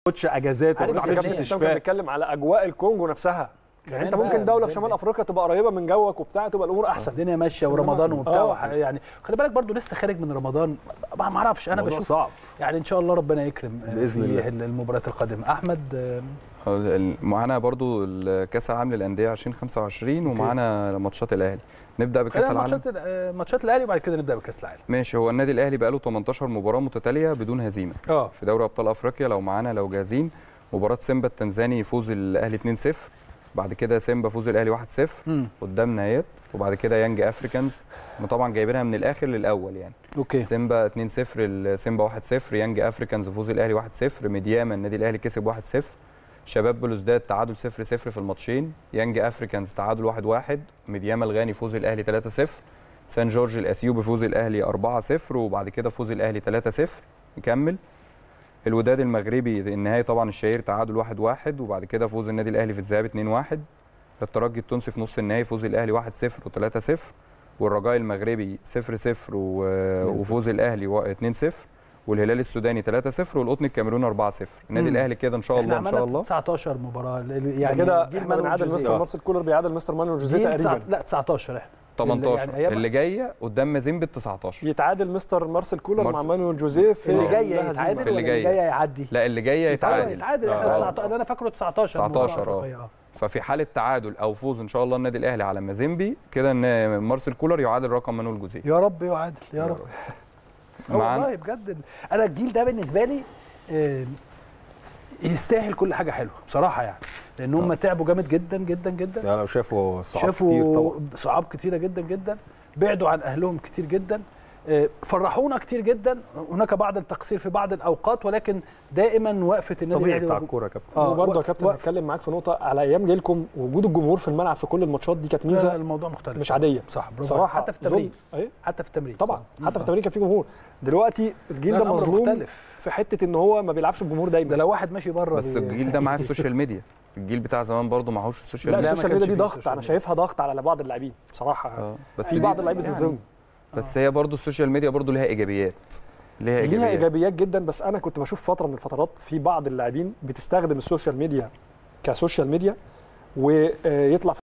تاخدش اجازات عارف وما بس تعملش كابتن اسلام كان استشفاء بيتكلم على اجواء الكونجو نفسها يعني انت كمان ممكن بقى دوله في زي شمال ده. افريقيا تبقى قريبه من جوك وبتاع تبقى الامور احسن الدنيا ماشيه ورمضان وبتاع آه. وح- يعني خلي بالك برضو لسه خارج من رمضان ما ما اعرفش انا الموضوع بشوف صعب يعني ان شاء الله ربنا يكرم آه، بإذن في الله. المباريات القادمه احمد آه، ال- معانا برضو الكاس العالم للانديه 2025 ومعانا ماتشات الاهلي نبدا بكاس خلينا العالم ماتشات آه، ماتشات الاهلي وبعد كده نبدا بكاس العالم ماشي هو النادي الاهلي بقاله 18 مباراه متتاليه بدون هزيمه اه في دوري ابطال افريقيا لو معانا لو جاهزين مباراه سيمبا التنزاني يفوز الاهلي 2-0 بعد كده سيمبا فوز الاهلي 1-0 مم. قدام نهايات وبعد كده يانج افريكانز طبعا جايبينها من الاخر للاول يعني اوكي سيمبا 2-0 سيمبا 1-0 يانج افريكانز فوز الاهلي 1-0 ميدياما النادي الاهلي كسب 1-0 شباب بلوزداد تعادل 0-0 في الماتشين يانج افريكانز تعادل 1-1 ميدياما الغاني فوز الاهلي 3-0 سان جورج الاثيوبي فوز الاهلي 4-0 وبعد كده فوز الاهلي 3-0 نكمل الوداد المغربي النهائي طبعا الشهير تعادل 1-1 وبعد كده فوز النادي الاهلي في الذهاب 2-1 الترجي التونسي في نص النهائي فوز الاهلي 1-0 و3-0 والرجاء المغربي 0-0 و- وفوز الاهلي و- 2-0 والهلال السوداني 3-0 والقطن الكاميروني 4-0 النادي مم. الاهلي كده ان شاء احنا الله ان شاء عملنا الله 19 مباراه يعني يعني كده جيل احنا مانويل بنعادل جوزيه. مستر مارسيل كولر بيعادل مستر مانويل جوزيه جيل تقريبا تسعة- لا 19 احنا 18 يعني أيام- اللي جايه قدام مازيمبي 19 يتعادل مستر مارسيل كولر مع مارسيل. مانويل جوزيه في اللي آه. جاي لا هزيمة. يتعادل اللي ولا اللي جاي. جاي يعدي لا اللي جايه يتعادل يتعادل يتعادل احنا آه. 19 اللي انا فاكره 19 مباراة 19 اه. أفريقية، اه ففي حاله تعادل او فوز ان شاء الله النادي الاهلي على مازيمبي كده ان مارسيل كولر يعادل رقم مانويل جوزيه يا رب يعادل يا رب آه معانا والله بجد انا الجيل ده بالنسبه لي آه، يستاهل كل حاجه حلوه بصراحه يعني لان هم تعبوا جامد جدا جدا جدا ده لو شافوا صعاب كتير شافوا طبعا صعاب كتيره جدا جدا بعدوا عن اهلهم كتير جدا آه، فرحونا كتير جدا هناك بعض التقصير في بعض الاوقات ولكن دائما وقفه النادي طبيعي الاهلي بتاع وجو- الكوره يا كابتن آه، وبرضه يا وقف- كابتن وقف. هتكلم معاك في نقطه على ايام جيلكم وجود الجمهور في الملعب في كل الماتشات دي كانت لا، ميزه الموضوع مختلف مش عاديه صح برافو صراحه حتى في التمرين ظلم. ايه حتى في التمرين طبعا صح. حتى في التمرين كان في جمهور دلوقتي الجيل لا، ده الأمر مظلوم مختلف. في حته ان هو ما بيلعبش بجمهور ده دايما لو واحد ماشي بره بس بي- الجيل ده معاه السوشيال ميديا الجيل بتاع زمان برضه معهوش السوشيال لا ما ميديا السوشيال كانش ميديا دي فيه ضغط السوشيال انا ميديا. شايفها ضغط على بعض اللاعبين بصراحه اه بس في دي- بعض اللعيبه يعني بتظلم بس هي برضه السوشيال ميديا برضه ليها ايجابيات ليها ليها ايجابيات ايجابيات جدا بس انا كنت بشوف فتره من الفترات في بعض اللاعبين بتستخدم السوشيال ميديا كسوشيال ميديا ويطلع